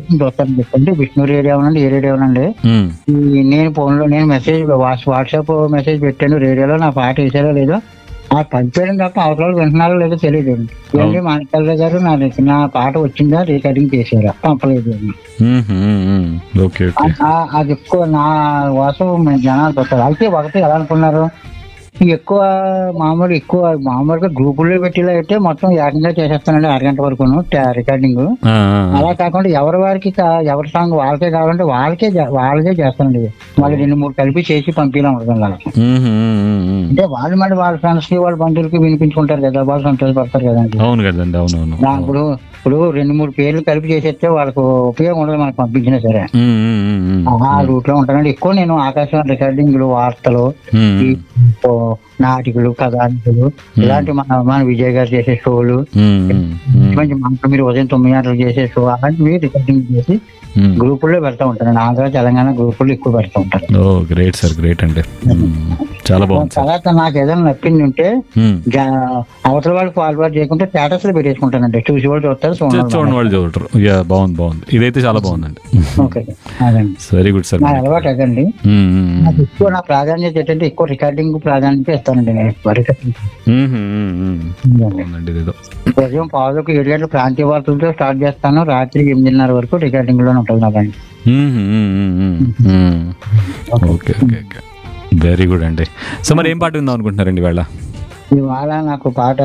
చూస్తాను చెప్పండి విష్ణు రేడియో అవునండి ఏ రేడియో అవునండి ఉమ్, ఈ నేను ఫోన్ లో నేను మెసేజ్ వాట్స్ వాట్సాప్ మెసేజ్ పెట్టాను రేడియోలో నా పాట వేసారో లేదో ఆ పంపేయడం తప్ప అవతల వింటున్నారో లేదో తెలియదు ఏంటి మాణికల్లా గారు నా నా పాట వచ్చిందా రికార్డింగ్ చేశారా పంపలేదు అని. ఉమ్, ఉమ్, ఉమ్. ఓకే ఓకే ఆ- అది ఎక్కువ నా కోసం మన జనాలు పెట్టారు అయితే ఒకటి ఎలా అనుకున్నారు ఎక్కువ మామూలు ఎక్కువ మామూలుగా గ్రూపుల్లో పెట్టిలా అయితే మొత్తం ఏకంగా చేసేస్తానండి అరగంట వరకును రికార్డింగ్ ఆ, ఆ, ఆ. అలా కాకుండా ఎవరి వారికి కా- ఎవరి సాంగ్ వాళ్ళకే కావాలంటే వాళ్ళకే చే- వాళ్ళకే చేస్తానండి మళ్ళీ రెండు మూడు కలిపి చేసి పంపిలా ఉంటుంది వాళ్ళకి ఉమ్, ఉమ్, ఉమ్, ఉమ్. అంటే వాళ్ళు మళ్ళీ వాళ్ళ ఫ్రెండ్స్ కి వాళ్ళ బంధువులకి వినిపించుకుంటారు కదా వాళ్ళు సంతోషపడతారు కదండి అవును కదండి అవునవును నా- ఇప్పుడు ఇప్పుడు రెండు మూడు పేర్లు కలిపి చేసేస్తే వాళ్ళకు ఉపయోగం ఉండదు మనకు పంపించినా సరే ఉమ్, ఉమ్, ఉమ్, ఉమ్. ఆ రూట్ లో ఉంటానండి ఎక్కువ నేను ఆకాశవాణి రికార్డింగ్లు వార్తలు ఉమ్, ఈ ఓ నాటికలు కథానికలు ఇలాంటి మన మన విజయ్ గారు చేసే షోలు ఉమ్, ఉమ్, ఉమ్, మంచి మనకు మీరు ఉదయం తొమ్మిది గంటలకు చేసే షో అలాంటివి రికార్డింగ్ చేసి ఉమ్. గ్రూపుల్లో పెడతా ఉంటాను ఆంధ్ర తెలంగాణ గ్రూపుల్లో ఎక్కువ పెడతా ఉంటారు ఓ గ్రేట్ సార్ గ్రేట్ అండి ఉమ్, చాలా బాగుంది సార్ తర్వాత నాకు ఏదైనా నప్పింది ఉంటే ఉమ్. జా- అవతల వాళ్ళు ఫార్వర్డ్ చేయకుంటే స్టేటస్ లో పెట్టేసుకుంటానండి చూసి వాళ్ళు చూస్తారు చూ- చూడండి చూడండి వాళ్ళు చూడరు యా బాగుంది బాగుంది ఇదైతే చాలా బాగుందండి ఓకే అదండి వెరీ గుడ్ సార్ నా అలవాటు అదండి ఉమ్, ఉమ్, నాకు ఎక్కువ నా ప్రాధాన్యత ఏంటంటే ఎక్కువ రికార్డింగ్ ప్రాధాన్యత ఇస్తానండి నేను ఎక్కువ రికార్డింగ్ ఉమ్, ఉమ్, ఉమ్, ఉమ్. బాగుందండి ఇదేదో ఉదయం పావులకు ఏడు గంటల ప్రాంతీయ వార్తలతో స్టార్ట్ చేస్తాను రాత్రి ఎనిమిదిన్నర వరకు రికార్డింగ్ లోనే ఉంటుంది నాకండి um, um, um, um, um. Okay okay okay very good అండి సో మరి ఏం పాట విందాం అనుకుంటున్నారండి ఇవాళ ఇవాళ నాకు పాట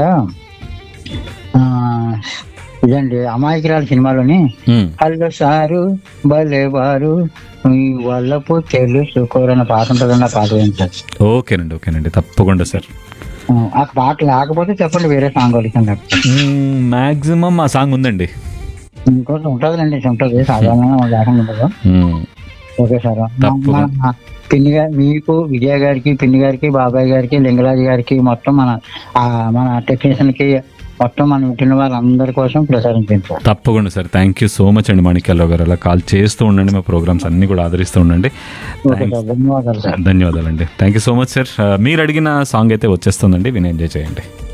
ఆ, ఇదండి అమాయకురాలు సినిమాలోని ఉమ్, హలో సారు భలేవారు మీ వాళ్ళపు తెలుసుకోరన్న పాట ఉంటుందన్న పాట ఏంటారు ఓకేనండి ఓకేనండి తప్పకుండా సార్ ఆ పాట లేకపోతే చెప్పండి వేరే సాంగ్ అడుగుతాను మ్యాక్సిమం ఆ సాంగ్ ఉందండి ఇంకోటి ఉంటుందండి ఉంటుంది సాధారణంగా లేకుండా ఉండదు ఉమ్, ఓకే సార్ తప్పకుండా. మన పిన్ని గారి మీకు విజయ గారికి పిన్ని గారికి బాబాయ్ గారికి లింగరాజు గారికి మొత్తం మన ఆ, మన టెక్నీషియన్ కి మొత్తం మనం వింటున్న వాళ్ళందరి కోసం ప్రసారించారు సార్ తప్పకుండా sir thank you so much అండి మాణిక్యాలరావు గారు అలా కాల్ చేస్తూ ఉండండి మా ప్రోగ్రామ్స్ అన్ని కూడా ఆదరిస్తూ ఉండండి ఓకే సార్ ధన్యవాదాలు సార్ ధన్యవాదాలండి thank you so much sir మీరు అడిగిన సాంగ్ అయితే వచ్చేస్తుందండి విని ఎంజాయ్ చేయండి